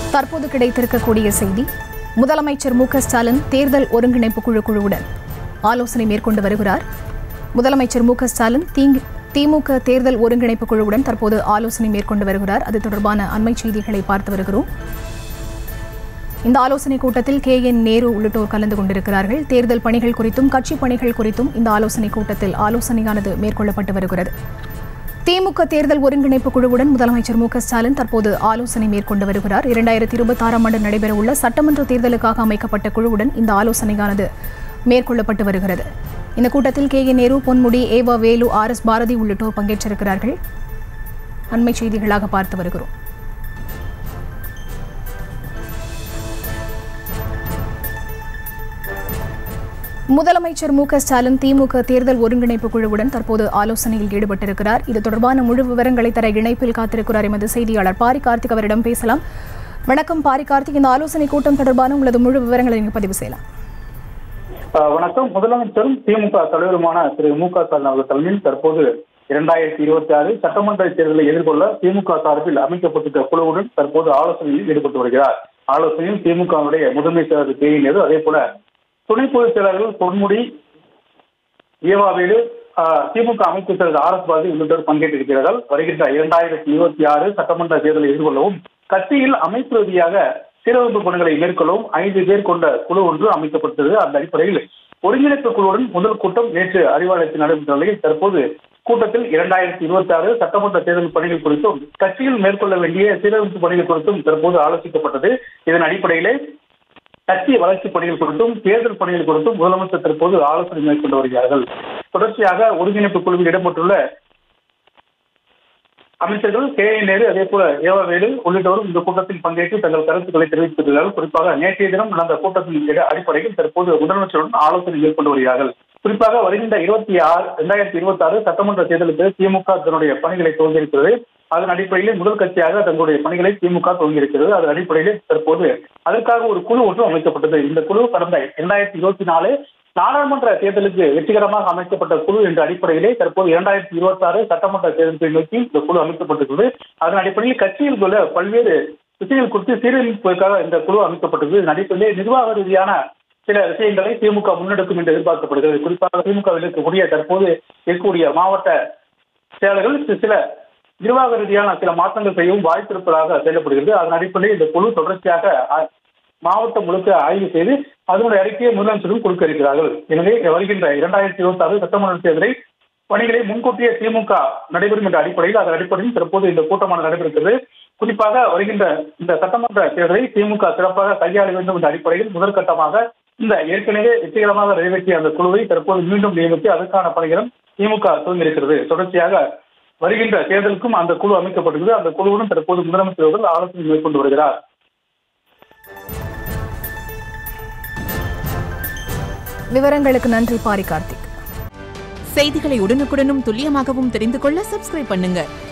தற்போது கிடைத்திருக்கக்கூடிய செய்தி முதலமைச்சர் மு க ஸ்டாலின் தேர்தல் ஒருங்கிணைப்பு குழு குழுவுடன் ஆலோசனை மேற்கொண்டு வருகிறார் முதலமைச்சர் மு க ஸ்டாலின் தீங்கு திமுக தேர்தல் ஒருங்கிணைப்பு குழுவுடன் தற்போது ஆலோசனை மேற்கொண்டு வருகிறார் அது தொடர்பான அண்மை செய்திகளை பார்த்து வருகிறோம் இந்த ஆலோசனை கூட்டத்தில் கே என் நேரு உள்ளிட்டோர் கலந்து கொண்டிருக்கிறார்கள் தேர்தல் பணிகள் குறித்தும் கட்சி பணிகள் குறித்தும் இந்த ஆலோசனை கூட்டத்தில் ஆலோசனையானது மேற்கொள்ளப்பட்டு வருகிறது திமுக தேர்தல் ஒருங்கிணைப்பு குழுவுடன் முதலமைச்சர் மு க ஸ்டாலின் தற்போது ஆலோசனை மேற்கொண்டு வருகிறார் இரண்டாயிரத்தி இருபத்தி ஆறாம் ஆண்டு நடைபெறவுள்ள சட்டமன்ற தேர்தலுக்காக அமைக்கப்பட்ட குழுவுடன் இந்த ஆலோசனையானது மேற்கொள்ளப்பட்டு வருகிறது இந்த கூட்டத்தில் கே என் நேரு பொன்முடி ஏவா வேலு ஆர் எஸ் பாரதி உள்ளிட்டோர் பங்கேற்றிருக்கிறார்கள் அண்மை செய்திகளாக பார்த்து வருகிறோம் முதலமைச்சர் மு க ஸ்டாலின் திமுக தேர்தல் ஒருங்கிணைப்பு குழுவுடன் தற்போது ஆலோசனையில் ஈடுபட்டிருக்கிறார் இது தொடர்பான முழு விவரங்களை தர இணைப்பில் காத்திருக்கிறார் எமது செய்தியாளர் பாரி கார்த்திக் அவரிடம் பேசலாம் வணக்கம் பாரி கார்த்திக் இந்த ஆலோசனை கூட்டம் தொடர்பான உங்களது முழு விவரங்களை நீங்க பதிவு செய்யலாம் ஆஹ் வணக்கம் முதலமைச்சரும் திமுக தலைவருமான திரு மு க ஸ்டாலின் அவர்கள் தலைமையில் தற்போது இரண்டாயிரத்தி இருபத்தி ஆறு சட்டமன்ற தேர்தலை எதிர்கொள்ள திமுக சார்பில் அமைக்கப்பட்டிருக்க குழுவுடன் தற்போது ஆலோசனையில் ஈடுபட்டு வருகிறார் ஆலோசனையில் திமுகவுடைய முதன்மை செயலர் கே நேரு அதே போல துணை பொதுச் செயலாளர்கள் பொன்முடி ஏவாவேலு ஆஹ், திமுக அமைப்பு செயலர் ஆர் எஸ் பாரதி உள்ளிட்டோர் பங்கேற்றிருக்கிறார்கள் வருகின்ற இரண்டாயிரத்தி இருபத்தி ஆறு சட்டமன்ற தேர்தலை எதிர்கொள்ளவும் கட்சியில் அமைப்பு ரீதியாக சீரமைப்பு பணிகளை மேற்கொள்ளவும் ஐந்து பேர் கொண்ட குழு ஒன்று அமைக்கப்பட்டது அந்த அடிப்படையில் ஒருங்கிணைப்பு குழுவுடன் முதல் கூட்டம் நேற்று அறிவாலயத்தில் நடைபெற்ற நிலையில் தற்போது கூட்டத்தில் இரண்டாயிரத்தி இருபத்தி ஆறு சட்டமன்ற தேர்தல் பணிகள் குறித்தும் கட்சியில் மேற்கொள்ள வேண்டிய சீரமைப்பு பணிகள் குறித்தும் தற்போது ஆலோசிக்கப்பட்டது இதன் அடிப்படையிலே கட்சி வளர்ச்சி பணிகள் குறித்தும் தேர்தல் பணிகள் குறித்தும் முதலமைச்சர் தற்போது ஆலோசனை மேற்கொண்டு வருகிறார்கள் தொடர்ச்சியாக ஒருங்கிணைப்பு குழுவில் இடம்பெற்றுள்ள அமைச்சர்கள் கே என் நேரு அதே போல ஏவவேலு உள்ளிட்டோரும் இந்த கூட்டத்தில் பங்கேற்று தங்கள் கருத்துக்களை தெரிவித்திருக்கிறார்கள் குறிப்பாக நேற்றைய தினம் நடந்த கூட்டத்தின் இட- அடிப்படையில் தற்போது முதலமைச்சருடன் ஆலோசனை மேற்கொண்டு வருகிறார்கள் குறிப்பாக வருகின்ற இருபத்தி ஆறு இரண்டாயிரத்தி இருபத்தி ஆறு சட்டமன்ற தேர்தலுக்கு திமுக தன்னுடைய பணிகளை துவங்கியிருக்கிறது அதன் அடிப்படையில் முதல் கட்சியாக தங்களுடைய பணிகளை திமுக துவங்கியிருக்கிறது அதன் அடிப்படையில் தற்போது அதற்காக ஒரு குழு ஒன்று அமைக்கப்பட்டது இந்த குழு கடந்த இரண்டாயிரத்தி இருபத்தி நாலு நாடாளுமன்ற தேர்தலுக்கு வெற்றிகரமாக அமைக்கப்பட்ட குழு என்ற அடிப்படையிலே தற்போது இரண்டாயிரத்தி இருபத்தி ஆறு சட்டமன்ற தேர்தலை நோக்கி இந்த குழு அமைக்கப்பட்டிருக்கிறது அதன் அடிப்படையில் கட்சியில் உள்ள பல்வேறு விஷயங்கள் குறித்து சீரமைப்பதற்காக இந்த குழு அமைக்கப்பட்டது இதன் அடிப்படையிலே நிர்வாக ரீதியான சில விஷயங்களை திமுக முன்னெடுக்கும் என்று எதிர்பார்க்கப்படுகிறது குறிப்பாக திமுகவில் இருக்கக்கூடிய தற்போது இருக்கக்கூடிய மாவட்ட செயலர்கள் சி- சில நிர்வாக ரீதியான சில மாற்றங்கள் செய்யவும் வாய்ப்பு இருப்பதாக செயல்படுகிறது அதன் அடிப்படையில் இந்த குழு தொடர்ச்சியாக அ- மாவட்டம் முழுக்க ஆய்வு செய்து அதனுடைய அறிக்கையை முதலமைச்சரும் கொடுக்க இருக்கிறார்கள் எனவே வருகின்ற இரண்டாயிரத்தி இருபத்தி ஆறு சட்டமன்ற தேர்தலை பணிகளை முன்கூட்டியே திமுக நடைபெறும் என்ற அடிப்படையில் அதன் அடிப்படையில் தற்போது இந்த கூட்டமானது நடைபெறுகிறது குறிப்பாக வருகின்ற இந்த சட்டமன்ற தேர்தலை திமுக சிறப்பாக கையாள வேண்டும் என்ற அடிப்படையில் முதற்கட்டமாக இந்த ஏற்கனவே வெற்றிகரமாக நிறைவேற்றிய அந்த குழுவை தற்போது மீண்டும் நியமித்து அதற்கான பணிகளும் திமுக துவங்கியிருக்கிறது தொடர்ச்சியாக வருகின்ற தேர்தலுக்கும் அந்த குழு அமைக்கப்பட்டிருக்கிறது அந்த குழுவுடன் தற்போது முதலமைச்சர் அவர்கள் ஆலோசனை மேற்கொண்டு வருகிறார் விவரங்களுக்கு நன்றி பாரி கார்த்திக் செய்திகளை உடனுக்குடனும் துல்லியமாகவும் தெரிந்து கொள்ள சப்ஸ்கிரைப் பண்ணுங்க